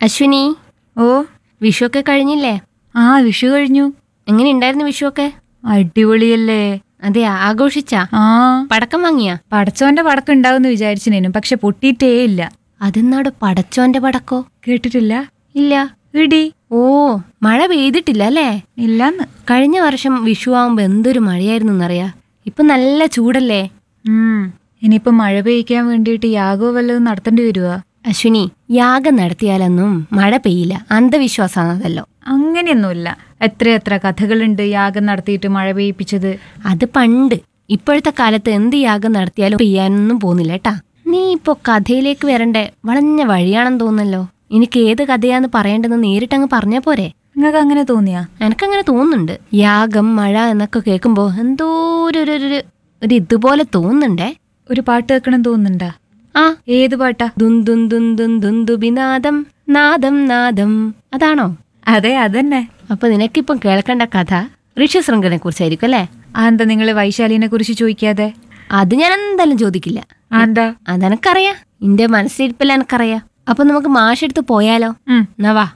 അശ്വിനി ഓ വിഷുവൊക്കെ കഴിഞ്ഞില്ലേ ആ വിഷു കഴിഞ്ഞു എങ്ങനെ ഉണ്ടായിരുന്നു വിഷുവൊക്കെ അടിപൊളിയല്ലേ അതെ ആഘോഷിച്ചാ ആ പടക്കം വാങ്ങിയാ പടച്ചോന്റെ പടക്കം ഉണ്ടാവുന്ന വിചാരിച്ചിനേനു പക്ഷെ പൊട്ടിയിട്ടേ ഇല്ല അതെന്നാട് പടച്ചോന്റെ പടക്കോ കേട്ടിട്ടില്ല ഇല്ല ഇടി ഓ മഴ പെയ്തിട്ടില്ല അല്ലേ ഇല്ലാന്ന് കഴിഞ്ഞ വർഷം വിഷു ആവുമ്പോ എന്തൊരു മഴയായിരുന്നു എന്നറിയാ ഇപ്പൊ നല്ല ചൂടല്ലേ ഉം ഇനിയിപ്പോ മഴ പെയ്യിക്കാൻ വേണ്ടിയിട്ട് യാഗോ വല്ലതും നടത്തേണ്ടി വരുവാ അശ്വിനി യാഗം നടത്തിയാലൊന്നും മഴ പെയ്യില്ല അന്ധവിശ്വാസമാണതല്ലോ അങ്ങനെയൊന്നുമില്ല എത്ര എത്ര കഥകളുണ്ട് യാഗം നടത്തിയിട്ട് മഴ പെയ്യിപ്പിച്ചത് അത് പണ്ട് ഇപ്പോഴത്തെ കാലത്ത് എന്ത് യാഗം നടത്തിയാലും പെയ്യാനൊന്നും പോകുന്നില്ല കേട്ടാ നീ ഇപ്പോ കഥയിലേക്ക് വരണ്ടേ വളഞ്ഞ വഴിയാണെന്ന് തോന്നല്ലോ എനിക്ക് ഏത് കഥയാന്ന് പറയേണ്ടതെന്ന് നേരിട്ടങ്ങ് പറഞ്ഞാ പോരെ നിങ്ങൾക്ക് അങ്ങനെ തോന്നിയാ എനക്കങ്ങനെ തോന്നുന്നുണ്ട് യാഗം മഴ എന്നൊക്കെ കേൾക്കുമ്പോ എന്തോ ഒരു ഒരു- ഒരു ഒരു ഇതുപോലെ തോന്നുന്നുണ്ടേ ഒരു പാട്ട് കേൾക്കണം തോന്നുന്നുണ്ടാ ആ ഏത് പാട്ടാ ദുൻ ദുൻ ദുൻ ദുൻ ദുന്ദുബിനാദം നാദം നാദം അതാണോ അതെ അതന്നെ അപ്പൊ നിനക്കിപ്പം കേൾക്കേണ്ട കഥ ഋഷ്യശൃംഖനെ കുറിച്ചായിരിക്കും അല്ലേ ആ എന്താ നിങ്ങള് വൈശാലിനെ കുറിച്ച് ചോദിക്കാതെ അത് ഞാൻ എന്തായാലും ചോദിക്കില്ല ആ എന്താ അതെനക്കറിയാം എന്റെ മനസ്സിലിരിപ്പില്ല എനക്കറിയാം അപ്പൊ നമുക്ക് മാഷെടുത്ത് പോയാലോ ഉം എന്നാ വാ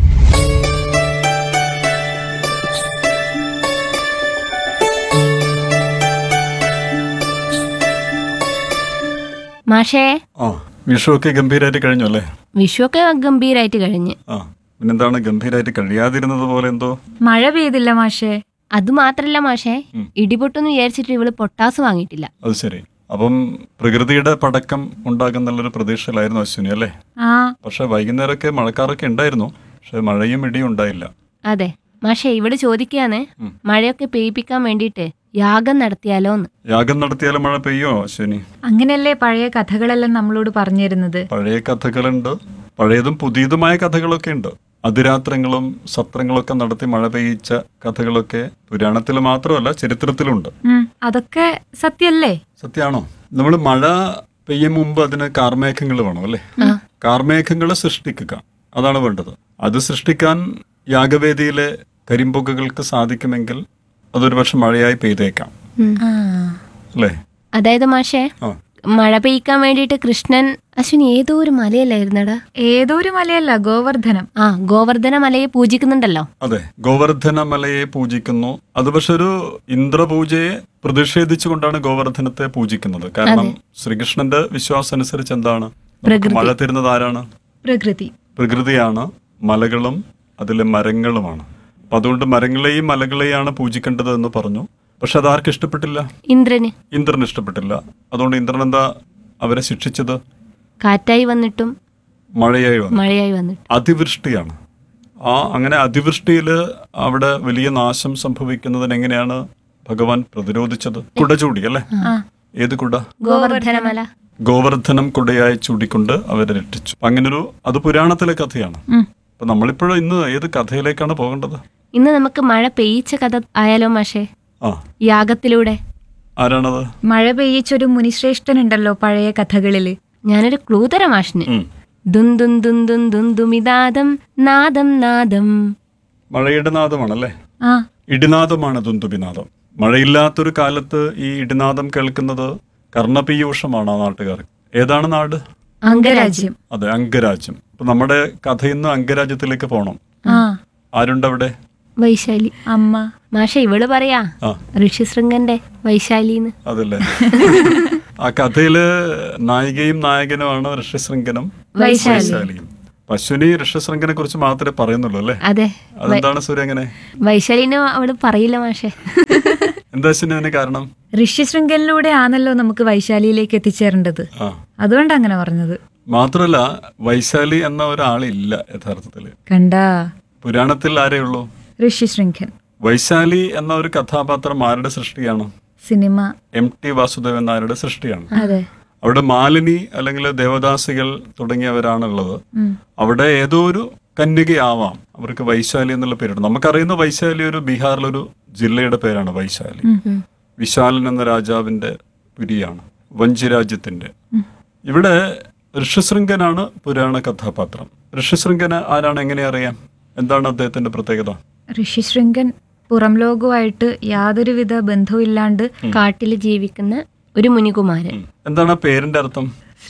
മാഷേ ആ വിഷുവൊക്കെ ഗംഭീരമായിട്ട് കഴിഞ്ഞു അല്ലേ വിഷുവൊക്കെ ഗംഭീരായിട്ട് കഴിഞ്ഞ് ആ പിന്നെന്താണ് ഗംഭീരമായിട്ട് കഴിയാതിരുന്നത് പോലെ എന്തോ മഴ പെയ്തില്ല മാഷേ അത് മാത്രല്ല മാഷേ ഉം. ഇടിപൊട്ടെന്ന് വിചാരിച്ചിട്ട് ഇവള് പൊട്ടാസ് വാങ്ങിയിട്ടില്ല അത് ശരി അപ്പം പ്രകൃതിയുടെ പടക്കം ഉണ്ടാകും നല്ലൊരു പ്രതീക്ഷയിലായിരുന്നു അശ്വിനി അല്ലേ ആ പക്ഷെ വൈകുന്നേരമൊക്കെ മഴക്കാറൊക്കെ ഉണ്ടായിരുന്നു പക്ഷെ മഴയും ഇടിയും ഉണ്ടായില്ല അതെ മാഷേ ഇവള് ചോദിക്കാന്ന് ഉം. മഴയൊക്കെ പെയ്യിപ്പിക്കാൻ വേണ്ടിയിട്ട് യാഗം നടത്തിയാലോന്ന് യാഗം നടത്തിയാലും മഴ പെയ്യോ അശ്വിനി അങ്ങനെയല്ലേ പഴയ കഥകളെല്ലാം നമ്മളോട് പറഞ്ഞിരുന്നത് പഴയ കഥകളുണ്ട് പഴയതും പുതിയതുമായ കഥകളൊക്കെ ഉണ്ട് അതിരാത്രങ്ങളും സത്രങ്ങളൊക്കെ നടത്തി മഴ പെയ്യിച്ച കഥകളൊക്കെ പുരാണത്തിൽ മാത്രമല്ല ചരിത്രത്തിലുണ്ട് ഉം, അതൊക്കെ സത്യല്ലേ സത്യമാണോ നമ്മൾ മഴ പെയ്യും മുമ്പ് അതിന് കാർമേഘങ്ങൾ വേണം അല്ലേ കാർമേഘങ്ങളെ സൃഷ്ടിക്കുക അതാണ് വേണ്ടത് അത് സൃഷ്ടിക്കാൻ യാഗവേദിയിലെ കരിമ്പുകകൾക്ക് സാധിക്കുമെങ്കിൽ അതൊരു പക്ഷെ മഴയായി പെയ്തേക്കാം ഉം. ആ അല്ലേ അതായത് മാഷേ ആ മഴ പെയ്യിക്കാൻ വേണ്ടിയിട്ട് കൃഷ്ണൻ അശ്വിനി ഏതോ ഒരു മലയല്ലായിരുന്നടാ ഏതോ ഒരു മലയല്ല ഗോവർദ്ധനം ആ ഗോവർദ്ധന മലയെ പൂജിക്കുന്നുണ്ടല്ലോ അതെ ഗോവർദ്ധന മലയെ പൂജിക്കുന്നു അത് പക്ഷെ ഒരു ഇന്ദ്രപൂജയെ പ്രതിഷേധിച്ചുകൊണ്ടാണ് ഗോവർദ്ധനത്തെ പൂജിക്കുന്നത് കാരണം ശ്രീകൃഷ്ണന്റെ വിശ്വാസം അനുസരിച്ച് എന്താണ് നമുക്ക് മഴ തരുന്നത് ആരാണ് പ്രകൃതി പ്രകൃതിയാണ് മലകളും അതിലെ മരങ്ങളുമാണ് അപ്പൊ അതുകൊണ്ട് മരങ്ങളെയും മലകളെയാണ് പൂജിക്കേണ്ടത് എന്ന് പറഞ്ഞു പക്ഷെ അത് ആർക്കും ഇഷ്ടപ്പെട്ടില്ല ഇന്ദ്രന് ഇന്ദ്രന് ഇഷ്ടപ്പെട്ടില്ല അതുകൊണ്ട് ഇന്ദ്രൻ എന്താ അവരെ ശിക്ഷിച്ചത് കാറ്റായി വന്നിട്ടും മഴയായി വന്നു മഴയായി വന്നിട്ടും അതിവൃഷ്ടിയാണ് ആ അങ്ങനെ അതിവൃഷ്ടിയിൽ അവിടെ വലിയ നാശം സംഭവിക്കുന്നതിന് എങ്ങനെയാണ് ഭഗവാൻ പ്രതിരോധിച്ചത് കുട ചൂടി അല്ലേ ഏത് കുട ഗോവർദ്ധന മല ഗോവർദ്ധനം കുടയായി ചൂടിക്കൊണ്ട് അവരെ രക്ഷിച്ചു അപ്പൊ അങ്ങനൊരു അത് പുരാണത്തിലെ കഥയാണ് ഉം. അപ്പൊ നമ്മളിപ്പോഴും ഇന്ന് ഏത് കഥയിലേക്കാണ് പോകേണ്ടത് ഇന്ന് നമുക്ക് മഴ പെയ്യിച്ച കഥ ആയാലോ മാഷേ ആ യാഗത്തിലൂടെ ആരാണത് മഴ പെയ്യിച്ചൊരു മുനിശ്രേഷ്ഠനുണ്ടല്ലോ പഴയ കഥകളില് ഞാനൊരു ക്ലൂ തരാം മാഷിന് ഉം. ദുൻ ദുൻ ദുൻ ദുൻ ദുൻ ദുമിതാദം നാദം നാദം മഴയുടെ നാദമാണല്ലേ ആ ഇടിനാദമാണ് തുന്തുബിനാദം മഴയില്ലാത്തൊരു കാലത്ത് ഈ ഇടിനാദം കേൾക്കുന്നത് കർണപീയൂഷമാണ് ആ നാട്ടുകാർ ഏതാണ് നാട് അംഗരാജ്യം അതെ അംഗരാജ്യം അപ്പൊ നമ്മുടെ കഥ ഇന്ന് അംഗരാജ്യത്തിലേക്ക് പോകണം ആ ആരുണ്ടവിടെ വൈശാലി അമ്മ മാഷ ഇവള് പറയാ ആ ഋഷിശൃംഗന്റെ വൈശാലിന്ന് അതല്ലേ ആ കഥയില് നായികയും നായകനുമാണ് ഋഷ്യശൃംഖനും വൈശാലിയും പശുവിനി ഋഷ്യശൃംഖനെ കുറിച്ച് മാത്രമേ പറയുന്നുള്ളൂ അല്ലേ അതെ അതെന്താണ് സൂര്യ അങ്ങനെ വൈശാലിന് അവള് പറയില്ല മാഷെ എന്താ അശ്വിനി അതിന് കാരണം ഋഷ്യശൃംഖലിലൂടെ ആണല്ലോ നമുക്ക് വൈശാലിയിലേക്ക് എത്തിച്ചേരേണ്ടത് ആ അതുകൊണ്ട് അങ്ങനെ പറഞ്ഞത് മാത്രല്ല വൈശാലി എന്ന ഒരാളില്ല യഥാർത്ഥത്തില് കണ്ടാ പുരാണത്തിൽ ആരേ ഉള്ളൂ ഋഷ്യശൃംഖൻ വൈശാലി എന്ന ഒരു കഥാപാത്രം ആരുടെ സൃഷ്ടിയാണ് സിനിമ എം ടി വാസുദേവൻ നായരുടെ സൃഷ്ടിയാണ് അതെ അവിടെ മാലിനി അല്ലെങ്കിൽ ദേവദാസികൾ തുടങ്ങിയവരാണുള്ളത് ഉം. അവിടെ ഏതോ ഒരു കന്യകയാവാം അവർക്ക് വൈശാലി എന്നുള്ള പേരുണ്ട് നമുക്കറിയുന്ന വൈശാലി ഒരു ബീഹാറിലൊരു ജില്ലയുടെ പേരാണ് വൈശാലി വിശാലൻ എന്ന രാജാവിന്റെ പുരിയാണ് വഞ്ചി രാജ്യത്തിന്റെ ഇവിടെ ഋഷ്യശൃംഖനാണ് പുരാണ കഥാപാത്രം ഋഷ്യശൃംഖന് ആരാണ് എങ്ങനെ അറിയാം എന്താണ് അദ്ദേഹത്തിന്റെ പ്രത്യേകത ഋഷിശൃംഖൻ പുറം ലോകവുമായിട്ട് യാതൊരുവിധ ബന്ധവും ഇല്ലാണ്ട് കാട്ടിൽ ജീവിക്കുന്ന ഒരു മുനികുമാരൻ എന്താണ് ആ പേരിന്റെ അർത്ഥം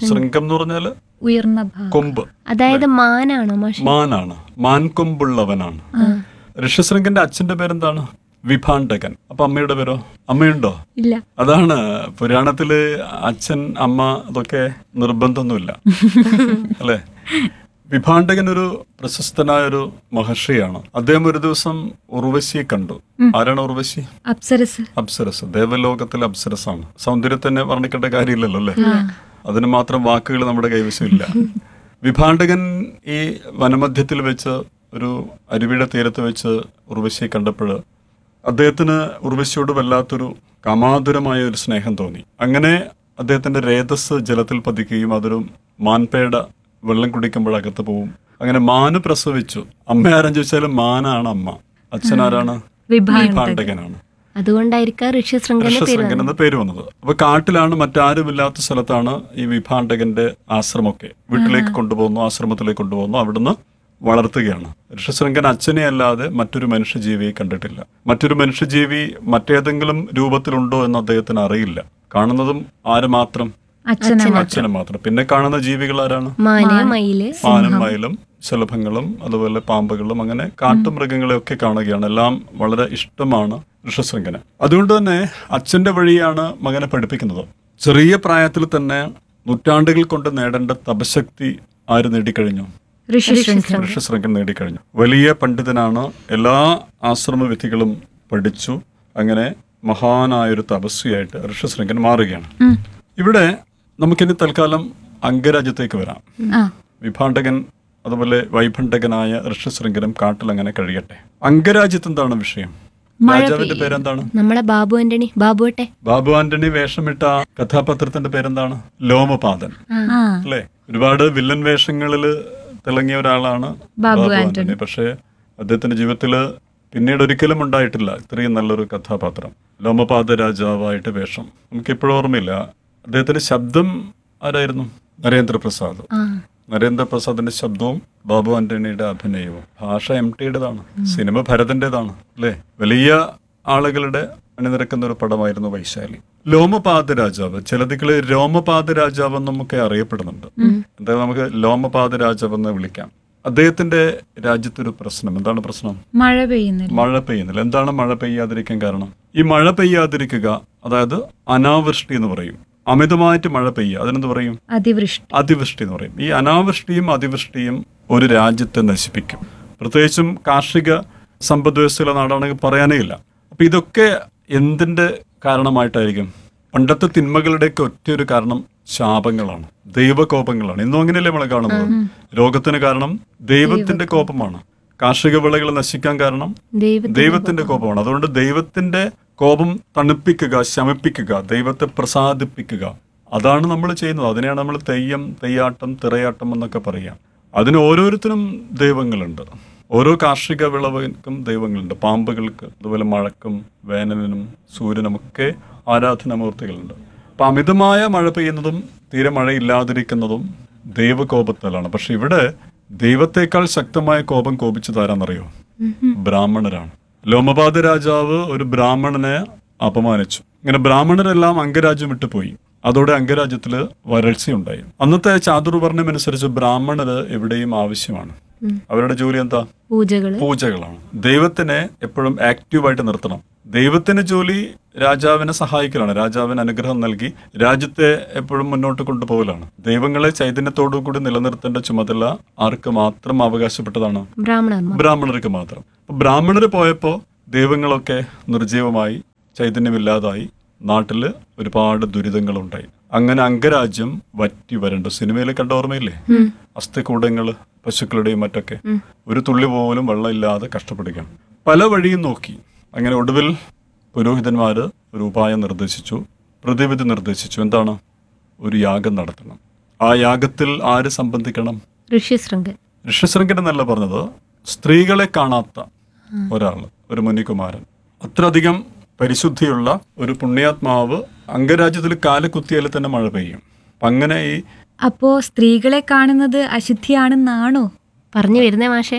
ശൃംഗം എന്ന് പറഞ്ഞാല് ഉയർന്ന ഭാഗം കൊമ്പ് അതായത് മാനാണോ മാഷെ മാനാണ് മാൻകൊമ്പുള്ളവനാണ് ഋഷ്യശൃംഗന്റെ അച്ഛന്റെ പേരെന്താണ് വിഭാണ്ഡകൻ അപ്പൊ അമ്മയുടെ പേരോ അമ്മയുണ്ടോ ഇല്ല അതാണ് പുരാണത്തില് അച്ഛൻ അമ്മ അതൊക്കെ നിർബന്ധമൊന്നുമില്ല അല്ലെ വിഭാണ്ഡകൻ ഒരു പ്രശസ്തനായ ഒരു മഹർഷിയാണ് അദ്ദേഹം ഒരു ദിവസം ഉർവശിയെ കണ്ടു ആരാണ് ഉർവശി അപ്സരസ് അപ്സരസ് ദേവലോകത്തിലെ അപ്സരസാണ് സൗന്ദര്യത്തിനെ വർണ്ണിക്കേണ്ട കാര്യമില്ലല്ലോ അല്ലേ അതിന് മാത്രം വാക്കുകൾ നമ്മുടെ കൈവശമില്ല വിഭാണ്ഡകൻ ഈ വനമധ്യത്തിൽ വെച്ച് ഒരു അരുവിയുടെ തീരത്ത് വെച്ച് ഉർവശിയെ കണ്ടപ്പോൾ അദ്ദേഹത്തിന് ഉർവശിയോട് വല്ലാത്തൊരു കാമാതുരമായ ഒരു സ്നേഹം തോന്നി അങ്ങനെ അദ്ദേഹത്തിന്റെ രേതസ് ജലത്തിൽ പതിക്കുകയും അതൊരു മാൻപേട വെള്ളം കുടിക്കുമ്പോൾ അകത്ത് പോവും അങ്ങനെ മാന് പ്രസവിച്ചു അമ്മ ആരെന്ന് ചോദിച്ചാലും മാനാണ് അമ്മ അച്ഛനാരാണ് വിഭാണ്ഡകനാണ് അതുകൊണ്ടായിരിക്കാം ഋഷ്യശൃംഖല ഋഷ്യശൃംഖൻ എന്ന പേര് വന്നത് അപ്പൊ കാട്ടിലാണ് മറ്റാരുമില്ലാത്ത സ്ഥലത്താണ് ഈ വിഭാണ്ഡകന്റെ ആശ്രമമൊക്കെ വീട്ടിലേക്ക് കൊണ്ടുപോകുന്നു ആശ്രമത്തിലേക്ക് കൊണ്ടുപോകുന്നു അവിടുന്ന് വളർത്തുകയാണ് ഋഷ്യശൃംഖൻ അച്ഛനെ അല്ലാതെ മറ്റൊരു മനുഷ്യജീവിയെ കണ്ടിട്ടില്ല മറ്റൊരു മനുഷ്യജീവി മറ്റേതെങ്കിലും രൂപത്തിലുണ്ടോ എന്ന് അദ്ദേഹത്തിന് അറിയില്ല കാണുന്നതും ആര് മാത്രം അച്ഛനെ അച്ഛനെ മാത്രം പിന്നെ കാണുന്ന ജീവികൾ ആരാണ് മാന് മയില് മാനും മയിലും ശലഭങ്ങളും അതുപോലെ പാമ്പുകളും അങ്ങനെ കാട്ടുമൃഗങ്ങളെയൊക്കെ കാണുകയാണ് എല്ലാം വളരെ ഇഷ്ടമാണ് ഋഷശൃംഖന് അതുകൊണ്ട് തന്നെ അച്ഛന്റെ വഴിയാണ് മകനെ പഠിപ്പിക്കുന്നത് ചെറിയ പ്രായത്തിൽ തന്നെ നൂറ്റാണ്ടുകൾ കൊണ്ട് നേടേണ്ട തപശക്തി ആര് നേടിക്കഴിഞ്ഞു ഋഷിശൃംഖൻ ഋഷശൃംഖൻ നേടിക്കഴിഞ്ഞു വലിയ പണ്ഡിതനാണ് എല്ലാ ആശ്രമ വിധികളും പഠിച്ചു അങ്ങനെ മഹാനായൊരു തപസ്വിയായിട്ട് ഋഷശൃംഖൻ മാറുകയാണ് ഇവിടെ നമുക്കിനി തൽക്കാലം അംഗരാജ്യത്തേക്ക് വരാം ആ വിഭാണ്ഡകൻ അതുപോലെ വൈഭണ്ഡകനായ ഋഷ്യശൃംഖലം കാട്ടിൽ അങ്ങനെ കഴിയട്ടെ അംഗരാജ്യത്ത് എന്താണ് വിഷയം രാജാവിന്റെ പേരെന്താണ് നമ്മളെ ബാബു ആന്റണി ബാബുവട്ടെ ബാബു ആന്റണി വേഷമിട്ട കഥാപാത്രത്തിന്റെ പേരെന്താണ് ലോമപാദൻ ആ അല്ലേ ഒരുപാട് വില്ലൻ വേഷങ്ങളിൽ തിളങ്ങിയ ഒരാളാണ് ബാബു ആന്റണി പക്ഷേ അദ്ദേഹത്തിന്റെ ജീവിതത്തില് പിന്നീട് ഒരിക്കലും ഉണ്ടായിട്ടില്ല ഇത്രയും നല്ലൊരു കഥാപാത്രം ലോമപാദ രാജാവായിട്ട് വേഷം നമുക്ക് ഇപ്പോഴും ഓർമ്മയില്ല അദ്ദേഹത്തിന്റെ ശബ്ദം ആരായിരുന്നു നരേന്ദ്രപ്രസാദ് ആ നരേന്ദ്രപ്രസാദിന്റെ ശബ്ദവും ബാബു ആന്റണിയുടെ അഭിനയവും ഭാഷ എം ടിയുടേതാണ് സിനിമ ഭരതന്റേതാണ് അല്ലേ വലിയ ആളുകളുടെ അണിനിരക്കുന്ന ഒരു പടമായിരുന്നു വൈശാലി ലോമപാത രാജാവ് ചിലതികള് രോമപാത രാജാവ് എന്നൊക്കെ അറിയപ്പെടുന്നുണ്ട് എന്തായാലും നമുക്ക് ലോമപാത രാജാവ് എന്ന് വിളിക്കാം അദ്ദേഹത്തിന്റെ രാജ്യത്തൊരു പ്രശ്നം എന്താണ് പ്രശ്നം മഴ പെയ്യുന്നില്ല മഴ പെയ്യുന്നില്ല എന്താണ് മഴ പെയ്യാതിരിക്കാൻ കാരണം ഈ മഴ പെയ്യാതിരിക്കുക അതായത് അനാവൃഷ്ടി എന്ന് പറയും അമിതമായിട്ട് മഴ പെയ്യുക അതിനെന്ത് പറയും അതിവൃഷ്ടി അതിവൃഷ്ടി എന്ന് പറയും ഈ അനാവൃഷ്ടിയും അതിവൃഷ്ടിയും ഒരു രാജ്യത്തെ നശിപ്പിക്കും പ്രത്യേകിച്ചും കാർഷിക സമ്പദ് വ്യവസ്ഥയിലെ നാടാണെങ്കിൽ പറയാനേ ഇല്ല അപ്പൊ ഇതൊക്കെ എന്തിന്റെ കാരണമായിട്ടായിരിക്കും പണ്ടത്തെ തിന്മകളുടെയൊക്കെ ഒറ്റയൊരു കാരണം ശാപങ്ങളാണ് ദൈവകോപങ്ങളാണ് ഇന്നും അങ്ങനെയല്ലേ നമ്മളെ കാണുന്നത് രോഗത്തിന് കാരണം ദൈവത്തിന്റെ കോപമാണ് കാർഷിക വിളകൾ നശിക്കാൻ കാരണം ദൈവ ദൈവത്തിന്റെ കോപമാണ് അതുകൊണ്ട് ദൈവത്തിന്റെ കോപം തണുപ്പിക്കുക ശമിപ്പിക്കുക ദൈവത്തെ പ്രസാദിപ്പിക്കുക അതാണ് നമ്മൾ ചെയ്യുന്നത് അതിനെയാണ് നമ്മൾ തെയ്യം തെയ്യാട്ടം തിറയാട്ടം എന്നൊക്കെ പറയാം അതിന് ഓരോരുത്തരും ദൈവങ്ങളുണ്ട് ഓരോ കാർഷിക വിളവിനും ദൈവങ്ങളുണ്ട് പാമ്പുകൾക്ക് അതുപോലെ മഴക്കും വേനലിനും സൂര്യനും ഒക്കെ ആരാധനാമൂർത്തികളുണ്ട് അപ്പൊ അമിതമായ മഴ പെയ്യുന്നതും തീരെ മഴയില്ലാതിരിക്കുന്നതും ദൈവകോപത്താലാണ് പക്ഷെ ഇവിടെ ദൈവത്തെക്കാൾ ശക്തമായ കോപം കോപിച്ചത് ആരാന്നറിയോ ബ്രാഹ്മണരാണ് ലോമപാത രാജാവ് ഒരു ബ്രാഹ്മണനെ അപമാനിച്ചു ഇങ്ങനെ ബ്രാഹ്മണരെല്ലാം അംഗരാജ്യം വിട്ടുപോയി അതോടെ അംഗരാജ്യത്തില് വരൾച്ചയുണ്ടായി അന്നത്തെ ചാതുർവർണ്ണം അനുസരിച്ച് ബ്രാഹ്മണര് എവിടെയും ആവശ്യമാണ് അവരുടെ ജോലി എന്താ പൂജകള് പൂജകളാണ് ദൈവത്തിനെ എപ്പോഴും ആക്റ്റീവായിട്ട് നിർത്തണം ദൈവത്തിന്റെ ജോലി രാജാവിനെ സഹായിക്കലാണ് രാജാവിന് അനുഗ്രഹം നൽകി രാജ്യത്തെ എപ്പോഴും മുന്നോട്ട് കൊണ്ടുപോകലാണ് ദൈവങ്ങളെ ചൈതന്യത്തോടു കൂടി നിലനിർത്തേണ്ട ചുമതല ആർക്ക് മാത്രം അവകാശപ്പെട്ടതാണ് ബ്രാഹ്മണന്മാർ ബ്രാഹ്മണർക്ക് മാത്രം അപ്പൊ ബ്രാഹ്മണർ പോയപ്പോ ദൈവങ്ങളൊക്കെ നിർജീവമായി ചൈതന്യമില്ലാതായി നാട്ടില് ഒരുപാട് ദുരിതങ്ങളുണ്ടായി അങ്ങനെ അംഗരാജ്യം വറ്റി വരണ്ട സിനിമയിൽ കണ്ട ഓർമ്മയില്ലേ അസ്ഥികൂടങ്ങള് പശുക്കളുടെയും മറ്റൊക്കെ ഒരു തുള്ളി പോലും വെള്ളമില്ലാതെ കഷ്ടപ്പെടുകയാണ് പല വഴിയും നോക്കി അങ്ങനെ ഒടുവിൽ പുരോഹിതന്മാര് ഒരു ഉപായം നിർദ്ദേശിച്ചു പ്രതിവിധി നിർദ്ദേശിച്ചു എന്താണ് ഒരു യാഗം നടത്തണം ആ യാഗത്തിൽ ആര് സംബന്ധിക്കണം ഋഷ്യശൃംഖൻ ഋഷ്യശൃംഖൻ എന്നല്ല പറഞ്ഞത് സ്ത്രീകളെ കാണാത്ത ഒരാൾ ഒരു മുനികുമാരൻ അത്രയധികം പരിശുദ്ധിയുള്ള ഒരു പുണ്യാത്മാവ് അംഗരാജ്യത്തിൽ കാല് കുത്തിയാൽ തന്നെ മഴ പെയ്യും അപ്പൊ അങ്ങനെ ഈ അപ്പോ സ്ത്രീകളെ കാണുന്നത് അശുദ്ധിയാണെന്നാണോ പറഞ്ഞു വരുന്നേ മാഷെ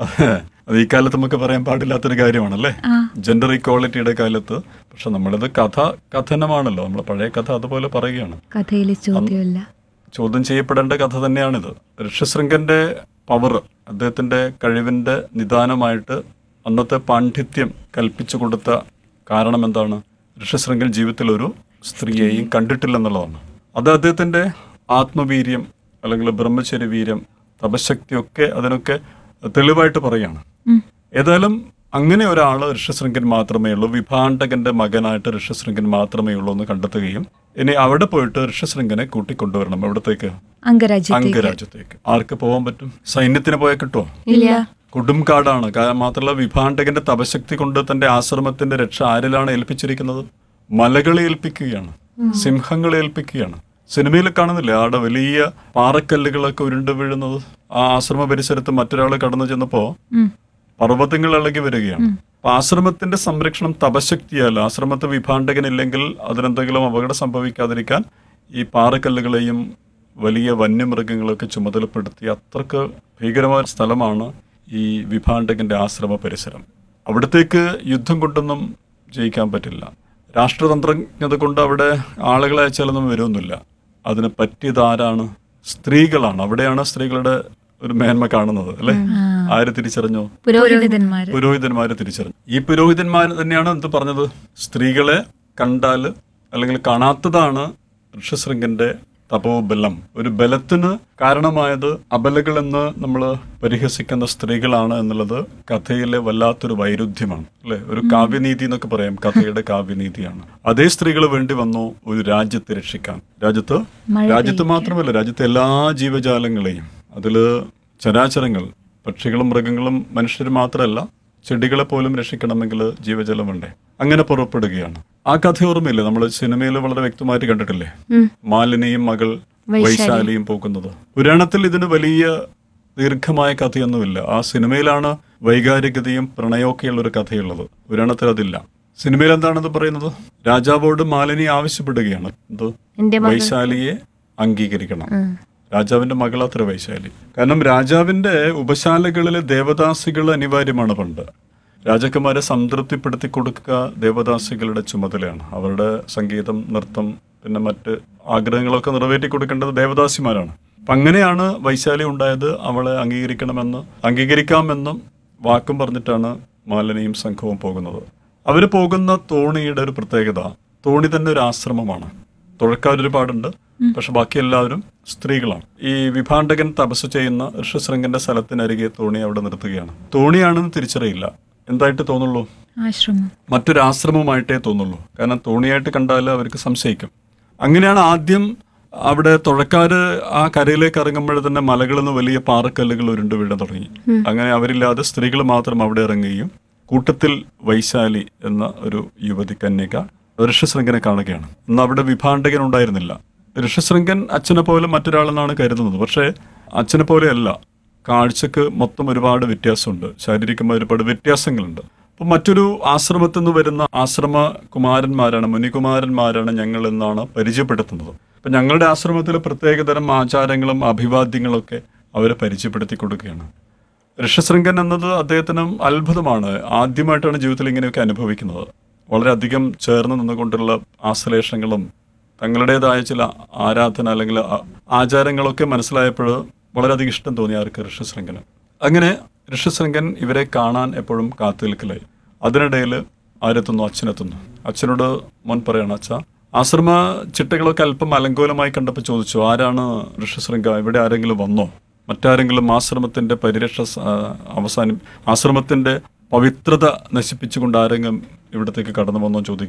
അത് ഈ കാലത്ത് നമുക്ക് പറയാൻ പാടില്ലാത്തൊരു കാര്യമാണല്ലേ ആ ജെൻഡർ ഇക്വാളിറ്റിയുടെ കാലത്ത് പക്ഷെ നമ്മളിത് കഥ കഥനമാണല്ലോ നമ്മൾ പഴയ കഥ അതുപോലെ പറയുകയാണ് കഥയിലെ ചോദ്യമല്ല ചോദ്യം ചെയ്യപ്പെടേണ്ട കഥ തന്നെയാണിത് ഋഷ്യശൃംഗന്റെ പവർ അദ്ദേഹത്തിന്റെ കഴിവിന്റെ നിദാനമായിട്ട് അന്നത്തെ പാണ്ഡിത്യം കൽപ്പിച്ചു കൊടുത്ത കാരണം എന്താണ് ഋഷ്യശൃംഗൻ ജീവിതത്തിൽ ഒരു സ്ത്രീയെയും കണ്ടിട്ടില്ലെന്നുള്ളതാണ് അത് അദ്ദേഹത്തിന്റെ ആത്മവീര്യം അല്ലെങ്കിൽ ബ്രഹ്മചര്യ വീര്യം തപശക്തിയൊക്കെ അതിനൊക്കെ തെളിവായിട്ട് പറയാണ് ഏതായാലും അങ്ങനെ ഒരാൾ ഋഷ്യശൃംഗൻ മാത്രമേ ഉള്ളൂ വിഭാണ്ടകന്റെ മകനായിട്ട് ഋഷ്യശൃംഗൻ മാത്രമേ ഉള്ളൂ എന്ന് കണ്ടെത്തുകയും ഇനി അവിടെ പോയിട്ട് ഋഷ്യശൃംഗനെ കൂട്ടിക്കൊണ്ടുവരണം എവിടത്തേക്ക് അംഗരാജ്യത്തേക്ക് അംഗരാജ്യത്തേക്ക് ആർക്ക് പോകാൻ പറ്റും സൈന്യത്തിന് പോയാൽ കിട്ടുമോ ഇല്ല കൊടുംകാടാണ് കാ- മാത്രമല്ല വിഭാണ്ടകന്റെ തപശക്തി കൊണ്ട് തന്റെ ആശ്രമത്തിന്റെ രക്ഷ ആരിലാണ് ഏൽപ്പിച്ചിരിക്കുന്നത് മലകളെ ഏൽപ്പിക്കുകയാണ് സിംഹങ്ങളെ ഏൽപ്പിക്കുകയാണ് സിനിമയിൽ കാണുന്നില്ലേ ആടെ വലിയ പാറക്കല്ലുകളൊക്കെ ഉരുണ്ട് വീഴുന്നത് ആ ആശ്രമ പരിസരത്ത് മറ്റൊരാൾ കടന്നു ചെന്നപ്പോ ഉം. പർവ്വതങ്ങൾ ഇളകി വരികയാണ് അപ്പൊ ആശ്രമത്തിന്റെ സംരക്ഷണം തപശക്തിയല്ല ആശ്രമത്തെ വിഭാണ്ടകനില്ലെങ്കിൽ അതിനെന്തെങ്കിലും അപകടം സംഭവിക്കാതിരിക്കാൻ ഈ പാറക്കല്ലുകളെയും വലിയ വന്യമൃഗങ്ങളൊക്കെ ചുമതലപ്പെടുത്തി അത്രക്ക് ഭീകരമായ സ്ഥലമാണ് ഈ വിഭാണ്ടകന്റെ ആശ്രമ പരിസരം അവിടത്തേക്ക് യുദ്ധം കൊണ്ടൊന്നും ജയിക്കാൻ പറ്റില്ല രാഷ്ട്രതന്ത്രജ്ഞത കൊണ്ട് അവിടെ ആളുകളെ അയച്ചാലൊന്നും വരുമൊന്നുമില്ല അതിന് പറ്റിയത് ആരാണ് സ്ത്രീകളാണ് അവിടെയാണ് സ്ത്രീകളുടെ ഒരു മേന്മ കാണുന്നത് അല്ലെ ആര് തിരിച്ചറിഞ്ഞു പുരോഹിതന്മാര് പുരോഹിതന്മാരെ തിരിച്ചറിഞ്ഞു ഈ പുരോഹിതന്മാർ തന്നെയാണ് എന്ത് പറഞ്ഞത് സ്ത്രീകളെ കണ്ടാല് അല്ലെങ്കിൽ കാണാത്തതാണ് ഋഷ്യശൃംഗന്റെ തപോബലം ഒരു ബലത്തിന് കാരണമായത് അബലകൾ എന്ന് നമ്മൾ പരിഹസിക്കുന്ന സ്ത്രീകളാണ് എന്നുള്ളത് കഥയിലെ വല്ലാത്തൊരു വൈരുദ്ധ്യമാണ് അല്ലെ ഒരു കാവ്യനീതി എന്നൊക്കെ പറയാം കഥയുടെ കാവ്യനീതിയാണ് അതേ സ്ത്രീകൾ വേണ്ടി വന്നു ഒരു രാജ്യത്തെ രക്ഷിക്കാൻ രാജ്യത്ത് രാജ്യത്ത് മാത്രമല്ല രാജ്യത്തെ എല്ലാ ജീവജാലങ്ങളെയും അതില് ചരാചരങ്ങൾ പക്ഷികളും മൃഗങ്ങളും മനുഷ്യർ മാത്രമല്ല ചെടികളെ പോലും രക്ഷിക്കണമെങ്കിൽ ജീവജലം വേണ്ടേ അങ്ങനെ പുറപ്പെടുകയാണ് ആ കഥ ഓർമ്മയില്ലേ നമ്മൾ സിനിമയിൽ വളരെ വ്യക്തമായിട്ട് കണ്ടിട്ടില്ലേ മാലിനിയും മകൾ വൈശാലിയും പോകുന്നത് പുരാണത്തിൽ ഇതിന് വലിയ ദീർഘമായ കഥയൊന്നുമില്ല ആ സിനിമയിലാണ് വൈകാരികതയും പ്രണയമൊക്കെയുള്ള ഒരു കഥയുള്ളത് പുരാണത്തിൽ അതില്ല സിനിമയിൽ എന്താണെന്ന് പറയുന്നത് രാജാവോട് മാലിനി ആവശ്യപ്പെടുകയാണ് എന്തോ എന്റെ വൈശാലിയെ അംഗീകരിക്കണം രാജാവിന്റെ മകളാത്ര വൈശാലി കാരണം രാജാവിന്റെ ഉപശാലകളിലെ ദേവദാസികൾ അനിവാര്യമാണ് പണ്ട് രാജകുമാരെ സംതൃപ്തിപ്പെടുത്തി കൊടുക്കുക ദേവദാസികളുടെ ചുമതലയാണ് അവരുടെ സംഗീതം നൃത്തം പിന്നെ മറ്റ് ആഗ്രഹങ്ങളൊക്കെ നിറവേറ്റി കൊടുക്കേണ്ടത് ദേവദാസിമാരാണ് അപ്പൊ അങ്ങനെയാണ് വൈശാലി ഉണ്ടായത് അവളെ അംഗീകരിക്കണമെന്ന് അംഗീകരിക്കാമെന്നും വാക്കും പറഞ്ഞിട്ടാണ് മാലിനിയും സംഘവും പോകുന്നത് അവർ പോകുന്ന തോണിയുടെ ഒരു പ്രത്യേകത തോണി തന്നെ ഒരു ആശ്രമമാണ് തുഴക്കാർ ഒരുപാടുണ്ട് പക്ഷെ ബാക്കി എല്ലാവരും സ്ത്രീകളാണ് ഈ വിഭാണ്ടകൻ തപസ് ചെയ്യുന്ന ഋഷ്യശൃംഗന്റെ സ്ഥലത്തിനരികെ തോണി അവിടെ നിർത്തുകയാണ് തോണിയാണെന്ന് തിരിച്ചറിയില്ല എന്തായിട്ട് തോന്നുള്ളൂ ആശ്രമം മറ്റൊരു ആശ്രമമായിട്ടേ തോന്നുള്ളൂ കാരണം തോണിയായിട്ട് കണ്ടാൽ അവർക്ക് സംശയിക്കും അങ്ങനെയാണ് ആദ്യം അവിടെ തുഴക്കാര് ആ കരയിലേക്ക് ഇറങ്ങുമ്പോൾ തന്നെ മലകളിൽ നിന്ന് വലിയ പാറക്കല്ലുകൾ ഉരുണ്ട് വീഴാൻ തുടങ്ങി അങ്ങനെ അവരില്ലാതെ സ്ത്രീകൾ മാത്രം അവിടെ ഇറങ്ങുകയും കൂട്ടത്തിൽ വൈശാലി എന്ന ഒരു യുവതി കന്യക ഋഷ്യശൃംഗനെ കാണുകയാണ് ഇന്ന് അവിടെ വിഭാണ്ടകൻ ഉണ്ടായിരുന്നില്ല ഋഷ്യശൃംഗൻ അച്ഛനെ പോലെ മറ്റൊരാളെന്നാണ് കരുതുന്നത് പക്ഷേ അച്ഛനെ പോലെയല്ല കാഴ്ചക്ക് മൊത്തം ഒരുപാട് വ്യത്യാസമുണ്ട് ശാരീരികമായ ഒരുപാട് വ്യത്യാസങ്ങളുണ്ട് അപ്പൊ മറ്റൊരു ആശ്രമത്തിൽ നിന്ന് വരുന്ന ആശ്രമ കുമാരന്മാരാണ് മുനികുമാരന്മാരാണ് ഞങ്ങൾ എന്നാണ് പരിചയപ്പെടുത്തുന്നത് അപ്പൊ ഞങ്ങളുടെ ആശ്രമത്തിൽ പ്രത്യേകതരം ആചാരങ്ങളും അഭിവാദ്യങ്ങളൊക്കെ അവരെ പരിചയപ്പെടുത്തി കൊടുക്കുകയാണ് ഋഷ്യശൃംഗൻ എന്നത് അദ്ദേഹത്തിനും അത്ഭുതമാണ് ആദ്യമായിട്ടാണ് ജീവിതത്തിൽ ഇങ്ങനെയൊക്കെ അനുഭവിക്കുന്നത് വളരെയധികം ചേർന്ന് നിന്നുകൊണ്ടുള്ള ആശ്ലേഷങ്ങളും തങ്ങളുടേതായ ചില ആരാധന അല്ലെങ്കിൽ ആ- ആചാരങ്ങളൊക്കെ മനസ്സിലായപ്പോൾ വളരെയധികം ഇഷ്ടം തോന്നി ആർക്ക് ഋഷ്യശൃംഗന് അങ്ങനെ ഋഷ്യശൃംഗൻ ഇവരെ കാണാൻ എപ്പോഴും കാത്തു നിൽക്കലായി അതിനിടയിൽ ആരെത്തുന്നു അച്ഛനെത്തുന്നു അച്ഛനോട് മോൻ പറയണം അച്ഛ ആശ്രമ ചിട്ടകളൊക്കെ അല്പം അലങ്കോലമായി കണ്ടപ്പോൾ ചോദിച്ചു ആരാണ് ഋഷ്യശൃംഗ ഇവിടെ ആരെങ്കിലും വന്നോ മറ്റാരെങ്കിലും ആശ്രമത്തിന്റെ പരിരക്ഷ സ- ആ, അവസാനം ആശ്രമത്തിന്റെ പവിത്രത നശിപ്പിച്ചുകൊണ്ട് ആരെങ്കിലും ഇവിടത്തേക്ക് കടന്നു വന്നോ ചോദിക്കും